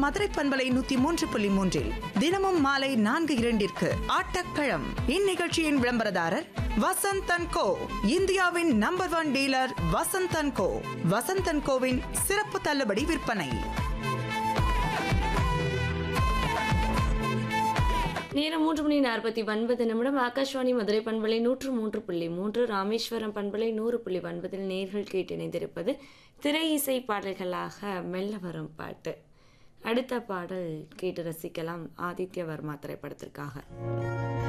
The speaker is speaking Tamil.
மதுரை பண்பலை நூத்தி மூன்று புள்ளி மூன்றில் தினமும் மாலை நான்கு இரண்டிற்கு ஆட்டக்களம் இந்நிகழ்ச்சியின் விளம்பரதாரர் வசந்தன் கோ இந்தியாவின் number one dealer Vasanth and co Vasanth and கோவின் சிறப்பு தள்ளுபடி விற்பனை நேரம் மூன்று மணி நாற்பத்தி ஒன்பது நிமிடம் ஆகாஷ்வாணி மதுரை பண்பலை நூற்று மூன்று புள்ளி மூன்று ராமேஸ்வரம் பண்பலை நூறு புள்ளி ஒன்பதில் நேர்கள் கேட்டு இணைந்திருப்பது திரை இசை பாடல்களாக மெல்ல வரும் பாட்டு அடுத்த பாடல் கேட்டு ரசிக்கலாம் ஆதித்ய வர்மா திரைப்படத்திற்காக